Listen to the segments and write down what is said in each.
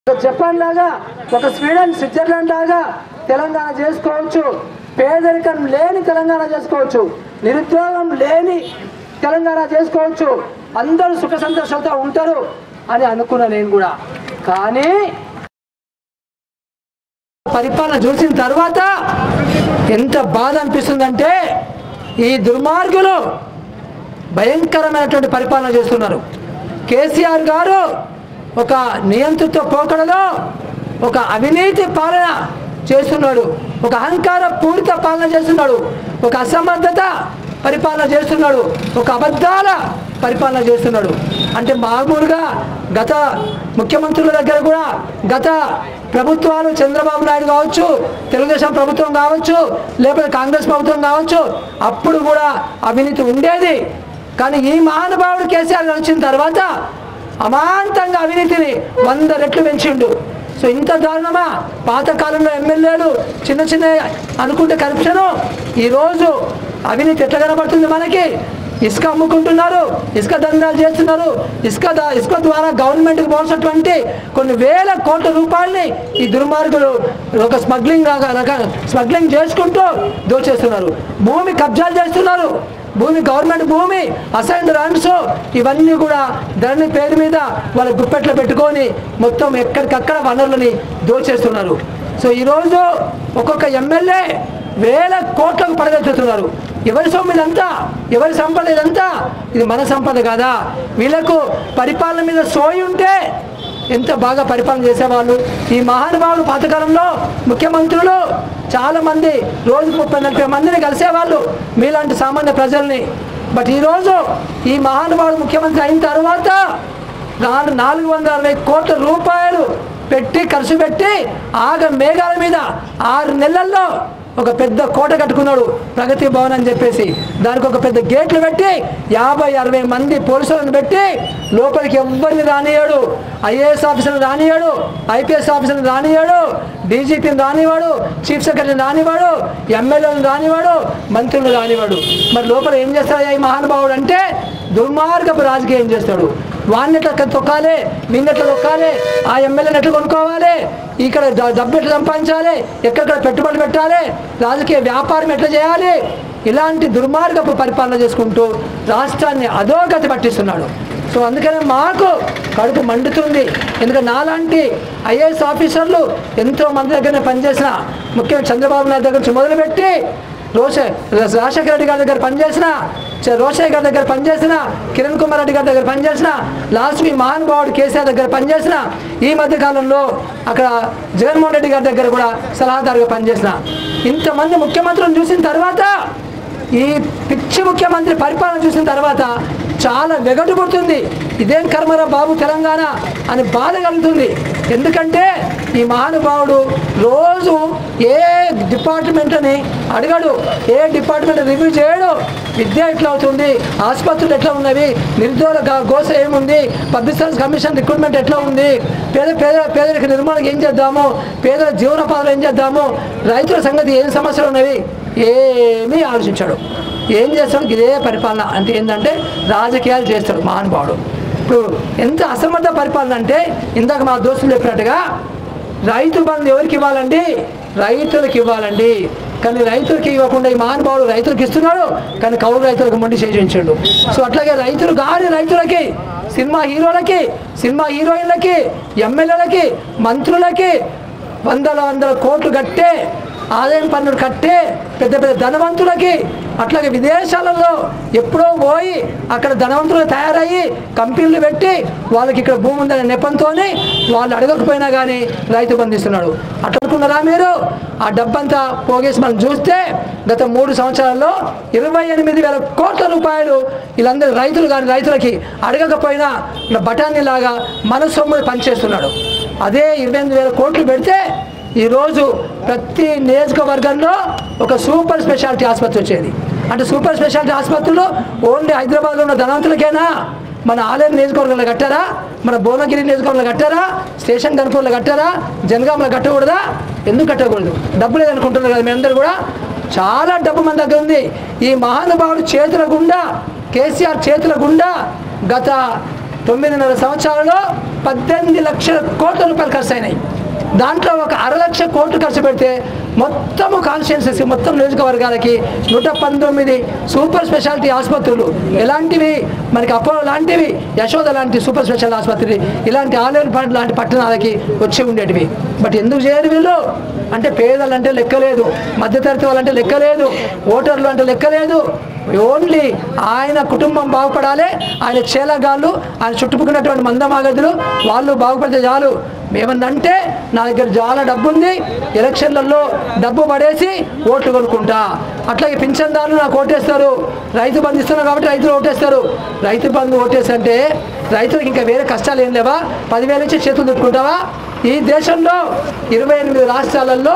ఒక జపాన్ లాగా ఒక స్వీడన్ స్విట్జర్లాండ్ లాగా తెలంగాణ చేసుకోవచ్చు పేదరికం లేని తెలంగాణ చేసుకోవచ్చు నిరుద్యోగం లేని తెలంగాణ చేసుకోవచ్చు అందరూ సుఖ సంతోషాలతో ఉంటారు అని అనుకున్నా నేను కూడా కానీ పరిపాలన చూసిన తర్వాత ఎంత బాధ అనిపిస్తుందంటే ఈ దుర్మార్గులు భయంకరమైనటువంటి పరిపాలన చేస్తున్నారు కేసీఆర్ గారు ఒక నియంత్రిత పోకడలో ఒక అవినీతి పాలన చేస్తున్నాడు ఒక అహంకార పూరిత పాలన చేస్తున్నాడు ఒక అసమర్థత పరిపాలన చేస్తున్నాడు ఒక అబద్ధాల పరిపాలన చేస్తున్నాడు అంటే మామూలుగా గత ముఖ్యమంత్రుల దగ్గర కూడా గత ప్రభుత్వాలు చంద్రబాబు నాయుడు కావచ్చు తెలుగుదేశం ప్రభుత్వం కావచ్చు లేకపోతే కాంగ్రెస్ ప్రభుత్వం కావచ్చు అప్పుడు కూడా అవినీతి ఉండేది కానీ ఈ మహానుభావుడు కేసీఆర్ గారు వచ్చిన తర్వాత అమాంతంగా అవినీతిని వంద రెట్లు పెంచిండు సో ఇంత దారుణమా పాతకాలంలో ఎమ్మెల్యేలు చిన్న చిన్న అనుకుంటే కరప్షను ఈరోజు అవినీతి ఎట్లా కనబడుతుంది మనకి ఇసుక అమ్ముకుంటున్నారు ఇసుక దందాలు చేస్తున్నారు ఇసుక దా- ఇసుక ద్వారా గవర్నమెంట్కి పోసినటువంటి కొన్ని వేల కోట్ల రూపాయలని ఈ దుర్మార్గులు ఒక స్మగ్లింగ్ లాగా రక- స్మగ్లింగ్ చేసుకుంటూ దోచేస్తున్నారు భూమి కబ్జాలు చేస్తున్నారు భూమి గవర్నమెంట్ భూమి అసైన్ ల్యాండ్స్ ఇవన్నీ కూడా ధరణి పేరు మీద వాళ్ళ గుప్పెట్లో పెట్టుకొని మొత్తం ఎక్కడికక్కడ వనరులని దోచేస్తున్నారు సో ఈరోజు ఒక్కొక్క ఎమ్మెల్యే వేల కోట్లకు పడగెత్తుతున్నారు ఎవరి సొమ్ము ఇదంతా ఎవరి సంపద ఇదంతా ఇది మన సంపద కాదా వీళ్ళకు పరిపాలన మీద సోయి ఉంటే ఎంత బాగా పరిపాలన చేసేవాళ్ళు ఈ మహానుభావులు పాతకాలంలో ముఖ్యమంత్రులు చాలా మంది రోజు ముప్పై నలభై మందిని కలిసేవాళ్ళు మీలాంటి సామాన్య ప్రజల్ని బట్ ఈరోజు ఈ మహానుభావుడు ముఖ్యమంత్రి అయిన తర్వాత నాలుగు నాలుగు వందల అరవై కోట్ల రూపాయలు పెట్టి ఖర్చు పెట్టి ఆగ మేఘాల మీద ఆరు నెలల్లో ఒక పెద్ద కోట కట్టుకున్నాడు ప్రగతి భవన్ అని చెప్పేసి దానికి ఒక పెద్ద గేట్లు పెట్టి యాభై అరవై మంది పోలీసులను పెట్టి లోపలికి ఎవ్వరిని రానియాడు ఐఏఎస్ ఆఫీసర్ని రానియాడు ఐపీఎస్ ఆఫీసర్ని రానియాడు డీజీపీని రానివాడు చీఫ్ సెక్రటరీని రానివాడు ఎమ్మెల్యేలను రానివాడు మంత్రులను రానివాడు మరి లోపల ఏం చేస్తాడు ఈ మహానుభావుడు అంటే దుర్మార్గపు రాజకీయం చేస్తాడు వాడిని ఎట్లా తొక్కాలి నిన్న ఎట్లా తొక్కాలి ఆ ఎమ్మెల్యేని ఎట్లా కొనుక్కోవాలి ఇక్కడ డ- డబ్బు ఎట్లా సంపాదించాలి ఎక్కడెక్కడ పెట్టుబడి పెట్టాలి రాజకీయ వ్యాపారం ఎట్లా చేయాలి ఇలాంటి దుర్మార్గపు పరిపాలన చేసుకుంటూ రాష్ట్రాన్ని అధోగతి పట్టిస్తున్నాడు సో అందుకనే మాకు కడుపు మండుతుంది ఎందుకంటే నాలాంటి ఐఏఎస్ ఆఫీసర్లు ఎంతో మంది దగ్గర పనిచేసిన ముఖ్యంగా చంద్రబాబు నాయుడు దగ్గర నుంచి మొదలుపెట్టి రోషే రాజశేఖర రెడ్డి గారి దగ్గర పనిచేసిన చ- రోషయ్య గారి దగ్గర పనిచేసిన కిరణ్ కుమార్ రెడ్డి గారి దగ్గర పనిచేసిన లాస్ట్ మీ మహానుభావుడు కేసీఆర్ దగ్గర పనిచేసిన ఈ మధ్య కాలంలో అక్కడ జగన్మోహన్ రెడ్డి గారి దగ్గర కూడా సలహాదారుగా పనిచేసిన ఇంతమంది ముఖ్యమంత్రులను చూసిన తర్వాత ఈ పిచ్చి ముఖ్యమంత్రి పరిపాలన చూసిన తర్వాత చాలా వెగటు పుడుతుంది ఇదేం కర్మరా బాబు తెలంగాణ అని బాధ కలుగుతుంది ఎందుకంటే ఈ మహానుభావుడు రోజు ఏ డిపార్ట్మెంట్ అని అడగడు ఏ డిపార్ట్మెంట్ రివ్యూ చేయడు విద్య ఎట్లా అవుతుంది ఆసుపత్రులు ఎట్లా ఉన్నవి నిరుద్యోగ గా- గోస ఏముంది పబ్లిక్ సర్వీస్ కమిషన్ రిక్రూట్మెంట్ ఎట్లా ఉంది పేద పేద పేదరిక నిర్మాణం ఏం చేద్దాము పేదల జీవనోపాధులు ఏం చేద్దాము రైతుల సంగతి ఏం సమస్యలు ఉన్నవి ఏమీ ఆలోచించాడు ఏం చేస్తాడు ఇదే పరిపాలన అంటే ఏంటంటే రాజకీయాలు చేస్తాడు మహానుభావుడు ఇప్పుడు ఎంత అసమర్థ పరిపాలన అంటే ఇందాక మా దోస్తులు చెప్పినట్టుగా రైతు బంధు ఎవరికి ఇవ్వాలండి రైతులకు ఇవ్వాలండి కానీ రైతులకి ఇవ్వకుండా ఈ మహానుభావుడు రైతులకు ఇస్తున్నాడు కానీ కౌలు రైతులకు మొండి చేయించాడు సో అట్లాగే రైతులు గాని రైతులకి సినిమా హీరోలకి సినిమా హీరోయిన్లకి ఎమ్మెల్యేలకి మంత్రులకి వందల వందల కోట్లు కట్టే ఆదాయం పన్నులు కట్టే పెద్ద పెద్ద ధనవంతులకి అట్లాగే విదేశాలలో ఎప్పుడో పోయి అక్కడ ధనవంతులు తయారయ్యి కంపెనీలు పెట్టి వాళ్ళకి ఇక్కడ భూమి ఉందనే నెపంతోనే వాళ్ళు అడగకపోయినా కానీ రైతు బంధిస్తున్నాడు అట్లా అనుకున్నారా మీరు ఆ డబ్బంతా పోగేసి మనం చూస్తే గత మూడు సంవత్సరాల్లో ఇరవై ఎనిమిది వేల కోట్ల రూపాయలు వీళ్ళందరూ రైతులు కానీ రైతులకి అడగకపోయినా ఇలా బఠానీ లాగా మన సొమ్ముని పనిచేస్తున్నాడు అదే ఇరవై ఎనిమిది వేల కోట్లు పెడితే ఈరోజు ప్రతి నియోజకవర్గంలో ఒక సూపర్ స్పెషాలిటీ ఆసుపత్రి వచ్చేది అంటే సూపర్ స్పెషాలిటీ ఆసుపత్రులు ఓన్లీ హైదరాబాద్లో ఉన్న ధనవంతులకేనా మన ఆలయం నియోజకవర్గంలో కట్టారా మన భువనగిరి నియోజకవర్గంలో కట్టారా స్టేషన్ కనుపూర్లో కట్టారా జనగాంలో కట్టకూడదా ఎందుకు కట్టకూడదు డబ్బు లేదనుకుంటున్నారు కదా మీరందరూ కూడా చాలా డబ్బు మన దగ్గర ఉంది ఈ మహానుభావుడు చేతుల గుండా కేసీఆర్ చేతుల గుండా గత తొమ్మిదిన్నర సంవత్సరాలలో పద్దెనిమిది లక్షల కోట్ల రూపాయలు ఖర్చు అయినాయి దాంట్లో ఒక అర లక్ష కోట్లు ఖర్చు పెడితే మొత్తము కాన్స్టిట్యున్సీస్కి మొత్తం నియోజకవర్గాలకి నూట పంతొమ్మిది సూపర్ స్పెషాలిటీ ఆసుపత్రులు ఎలాంటివి మనకి అపోలో లాంటివి యశోద లాంటి సూపర్ స్పెషల్ ఆసుపత్రి ఇలాంటి ఆలేరు పట్ లాంటి పట్టణాలకి వచ్చి ఉండేటివి బట్ ఎందుకు చేయరు వీళ్ళు అంటే పేదలు అంటే లెక్కలేదు మధ్యతరగతి వాళ్ళంటే లెక్కలేదు ఓటర్లు అంటే లెక్కలేదు ఓన్లీ ఆయన కుటుంబం బాగుపడాలి ఆయన చేలగాళ్ళు ఆయన చుట్టుపక్కలటువంటి మందమాగదులు వాళ్ళు బాగుపడితే చాలు మేమన్నంటే నా దగ్గర చాలా డబ్బు ఉంది ఎలక్షన్లలో డబ్బు పడేసి ఓట్లు కొనుక్కుంటా అట్లాగే పింఛన్దారులు నాకు ఓటేస్తారు రైతు బంధు ఇస్తున్నారు కాబట్టి రైతులు ఓటేస్తారు రైతు బంధు ఓటేసంటే రైతులకు ఇంకా వేరే కష్టాలు ఏం లేవా పదివేలు ఇచ్చి చేతులు తుట్టుకుంటావా ఈ దేశంలో ఇరవై ఎనిమిది రాష్ట్రాలలో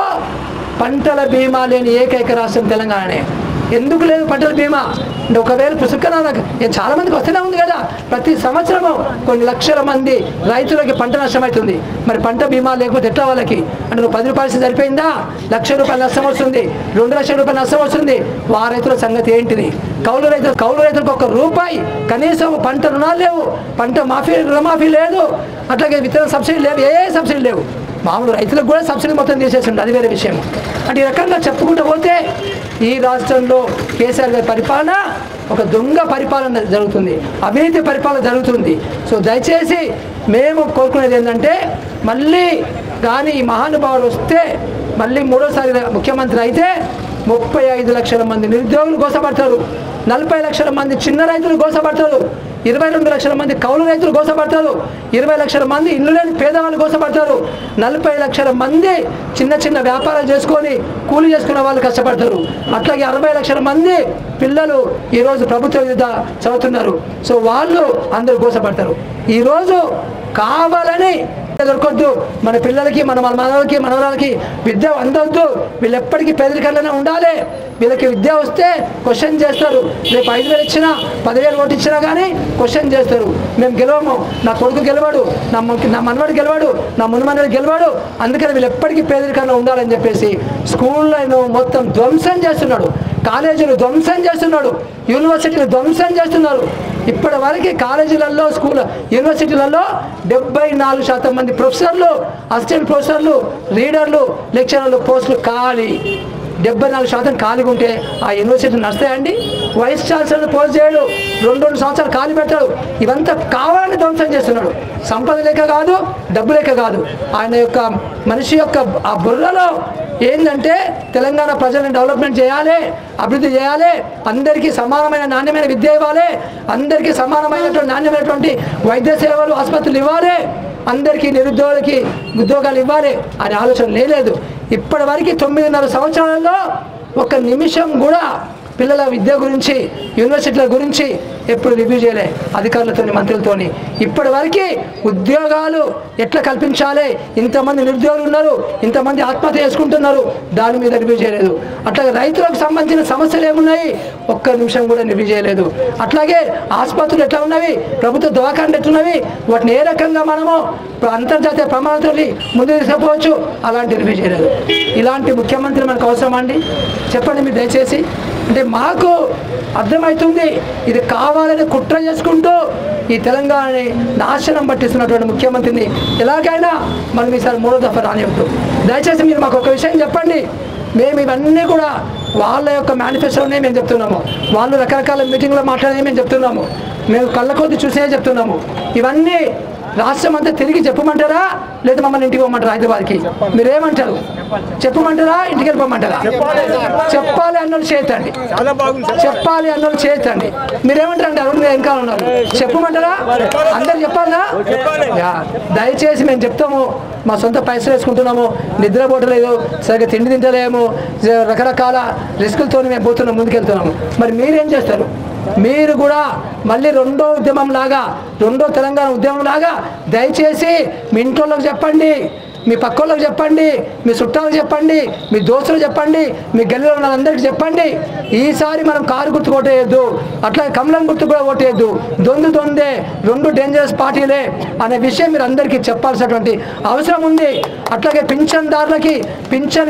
పంటల బీమా లేని ఏకైక రాష్ట్రం తెలంగాణనే ఎందుకు లేదు పంటల బీమా అంటే ఒకవేళ పుసుకన చాలా మందికి వస్తూనే ఉంది కదా ప్రతి సంవత్సరము కొన్ని లక్షల మంది రైతులకి పంట నష్టం అవుతుంది మరి పంట బీమా లేకపోతే ఎట్లా వాళ్ళకి అంటే నువ్వు పది రూపాయలు సరిపోయిందా లక్ష రూపాయలు నష్టం వస్తుంది రెండు లక్షల రూపాయలు నష్టం వస్తుంది వా రైతుల సంగతి ఏంటిది కౌలు రైతులు కౌలు రైతులకు ఒక రూపాయి కనీసం పంట రుణాలు లేవు పంట మాఫీ రుణమాఫీ లేదు అట్లాగే విత్తన సబ్సిడీ లేవు ఏ సబ్సిడీ లేవు మామూలు రైతులకు కూడా సబ్సిడీ మొత్తం తీసేసిండు అది వేరే విషయం అంటే ఈ రకంగా చెప్పుకుంటూ పోతే ఈ రాష్ట్రంలో కేసీఆర్ గారి పరిపాలన ఒక దొంగ పరిపాలన జరుగుతుంది అవినీతి పరిపాలన జరుగుతుంది సో దయచేసి మేము కోరుకునేది ఏంటంటే మళ్ళీ కానీ ఈ మహానుభావులు వస్తే మళ్ళీ మూడోసారి ముఖ్యమంత్రి అయితే ముప్పై ఐదు లక్షల మంది నిరుద్యోగులు గోసపడతారు నలభై లక్షల మంది చిన్న రైతులు గోసపడతారు ఇరవై రెండు లక్షల మంది కౌలు రైతులు గోసపడతారు ఇరవై లక్షల మంది ఇల్లు లేని పేదవాళ్ళు గోసపడతారు నలభై లక్షల మంది చిన్న చిన్న వ్యాపారాలు చేసుకొని కూలి చేసుకునే వాళ్ళు కష్టపడతారు అట్లాగే అరవై లక్షల మంది పిల్లలు ఈరోజు ప్రభుత్వ విద్య చదువుతున్నారు సో వాళ్ళు అందరూ గోసపడతారు ఈరోజు కావాలని దొరకొద్దు మన పిల్లలకి మన మన మనవలకి మనవరాలకి విద్య అందవద్దు వీళ్ళు ఎప్పటికీ పేదరికంలోనే ఉండాలి వీళ్ళకి విద్య వస్తే క్వశ్చన్ చేస్తారు రేపు ఐదు వేలు ఇచ్చినా పదివేలు ఓటు ఇచ్చినా కానీ క్వశ్చన్ చేస్తారు మేము గెలవము నా కొడుకు గెలవాడు నా మ- నా మనవాడు గెలవాడు నా మునుమనవాడు గెలవాడు అందుకని వీళ్ళు ఎప్పటికీ పేదరికంలో ఉండాలని చెప్పేసి స్కూళ్ళను మొత్తం ధ్వంసం చేస్తున్నాడు కాలేజీలు ధ్వంసం చేస్తున్నాడు యూనివర్సిటీలు ధ్వంసం చేస్తున్నారు ఇప్పటి వరకు కాలేజీలలో స్కూల్ యూనివర్సిటీలలో డెబ్బై నాలుగు శాతం మంది ప్రొఫెసర్లు అసిస్టెంట్ ప్రొఫెసర్లు రీడర్లు లెక్చరర్లు పోస్టులు ఖాళీ డెబ్బై నాలుగు శాతం ఖాళీగా ఉంటే ఆ యూనివర్సిటీ నడుస్తాయండి వైస్ ఛాన్సలర్ పోస్ట్ చేయడు రెండు రెండు సంవత్సరాలు ఖాళీ పెడతాడు ఇవంతా కావాలని ధ్వంసం చేస్తున్నాడు సంపద లేక కాదు డబ్బు లేక కాదు ఆయన యొక్క మనిషి యొక్క ఆ బుర్రలో ఏంటంటే తెలంగాణ ప్రజలను డెవలప్మెంట్ చేయాలి అభివృద్ధి చేయాలి అందరికీ సమానమైన నాణ్యమైన విద్య ఇవ్వాలి అందరికీ సమానమైనటువంటి నాణ్యమైనటువంటి వైద్య సేవలు ఆసుపత్రులు ఇవ్వాలి అందరికీ నిరుద్యోగులకి ఉద్యోగాలు ఇవ్వాలి అనే ఆలోచన లేదు ఇప్పటి వరకు తొమ్మిదిన్నర సంవత్సరాలలో ఒక నిమిషం కూడా పిల్లల విద్య గురించి యూనివర్సిటీల గురించి ఎప్పుడు రివ్యూ చేయలే అధికారులతోని మంత్రులతోని ఇప్పటి వరకు ఉద్యోగాలు ఎట్లా కల్పించాలి ఇంతమంది నిరుద్యోగులు ఉన్నారు ఇంతమంది ఆత్మహత్య చేసుకుంటున్నారు దాని మీద రివ్యూ చేయలేదు అట్లాగే రైతులకు సంబంధించిన సమస్యలు ఏమున్నాయి ఒక్క నిమిషం కూడా రివ్యూ చేయలేదు అట్లాగే ఆసుపత్రులు ఎట్లా ఉన్నవి ప్రభుత్వ దవాఖానలు ఎట్లున్నవి వాటిని ఏ రకంగా మనము అంతర్జాతీయ ప్రమాణాలతో ముందు తీసుకుపోవచ్చు అలాంటి రివ్యూ చేయలేదు ఇలాంటి ముఖ్యమంత్రి మనకు అవసరమా అండి చెప్పండి మీరు దయచేసి అంటే మాకు అర్థమవుతుంది ఇది కావాలని కుట్ర చేసుకుంటూ ఈ తెలంగాణని నాశనం పట్టిస్తున్నటువంటి ముఖ్యమంత్రిని ఎలాగైనా మనం ఈసారి మూడో దఫా రానివ్వద్దు దయచేసి మీరు మాకు ఒక విషయం చెప్పండి మేము ఇవన్నీ కూడా వాళ్ళ యొక్క మేనిఫెస్టోనే మేము చెప్తున్నాము వాళ్ళు రకరకాల మీటింగ్లో మాట్లాడేది మేము చెప్తున్నాము మేము కళ్ళ కొద్ది చూసే చెప్తున్నాము ఇవన్నీ రాష్ట్రం అంతా తిరిగి చెప్పమంటారా లేదా మమ్మల్ని ఇంటికి పోమంటారా హైదరాబాద్కి మీరేమంటారు చెప్పమంటారా ఇంటికి వెళ్ళిపోమంటారా చెప్పాలి అన్నోళ్ళు చేయతండి చాలా బాగుంది సార్ చెప్పాలి అన్నోళ్ళు చేయతండి మీరేమంటారు అండి ఎవరు మీరు ఇంకా ఉన్నారు చెప్పమంటారా అందరు చెప్పాలా యా. దయచేసి మేము చెప్తాము మా సొంత పైసలు వేసుకుంటున్నాము నిద్రపోవట్లేదు సరిగ్గా తిండి తింటలేము జ- రకరకాల రిస్కులతో మేము పోతున్నాం ముందుకెళ్తున్నాము మరి మీరేం చేస్తారు మీరు కూడా మళ్ళీ రెండో ఉద్యమం లాగా రెండో తెలంగాణ ఉద్యమం లాగా దయచేసి మీ ఇంట్లోకి చెప్పండి మీ పక్కోళ్ళకి చెప్పండి మీ చుట్టాలకు చెప్పండి మీ దోస్తులు చెప్పండి మీ గల్లీలో ఉన్న వాళ్ళందరికీ చెప్పండి ఈసారి మనం కారు గుర్తు కొట్టేయద్దు అట్లా కమలం గుర్తు కూడా కొట్టేయద్దు దొందు దొందే రెండు డేంజరస్ పార్టీలే అనే విషయం మీరు అందరికీ చెప్పాల్సినటువంటి అవసరం ఉంది అట్లాగే పింఛన్దారులకి పింఛన్ ఏ గ-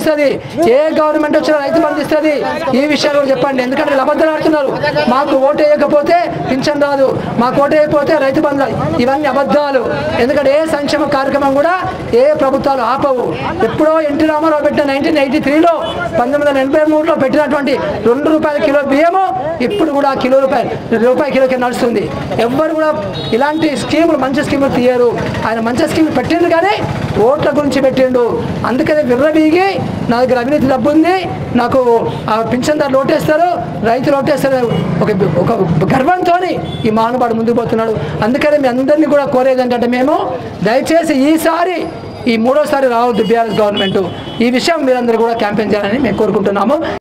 ఇస్తుంది ఏ గవర్నమెంట్ వచ్చినా రైతు బంధు ఇస్తుంది ఈ విషయాలు కూడా చెప్పండి ఎందుకంటే వీళ్ళు అబద్ధాలు ఆడుతున్నారు మాకు ఓటు వేయకపోతే పింఛన్ రాదు మాకు ఓటు వేయకపోతే రైతు బంధు రాదు. ఇవన్నీ అబద్ధాలు ఎందుకంటే ఏ సంక్షేమ కార్యక్రమం కూడా ఏ ప్రభుత్వాలు ఆపవు ఎప్పుడో ఎన్టీ రామారావు పెట్టిన నైన్టీన్ ఎయిటీ త్రీలో పంతొమ్మిది వందల ఎనభై మూడులో పెట్టినటువంటి రెండు రూపాయల కిలో బియ్యము ఇప్పుడు కూడా కిలో రూపాయలు రూపాయి కిలోకి నడుస్తుంది ఎవ్వరు కూడా ఇలాంటి స్కీములు మంచి స్కీములు తీయరు ఆయన మంచి స్కీములు పెట్టిండు కానీ ఓట్ల గురించి పెట్టిండు అందుకనే విర్రబీగి నా దగ్గర అవినీతి డబ్బు ఉంది నాకు ఆ పింఛన్దారులు ఓటేస్తారు రైతులు ఓటేస్తారు ఒక ఒక గర్వంతో ఈ మహానుభావుడు ముందుకు పోతున్నాడు అందుకనే మీ అందరినీ కూడా కోరేది ఏంటంటే మేము దయచేసి ఈసారి ఈ మూడోసారి రావద్దు బీఆర్ఎస్ గవర్నమెంట్ ఈ విషయం మీరందరూ కూడా క్యాంపెయిన్ చేయాలని మేము కోరుకుంటున్నాము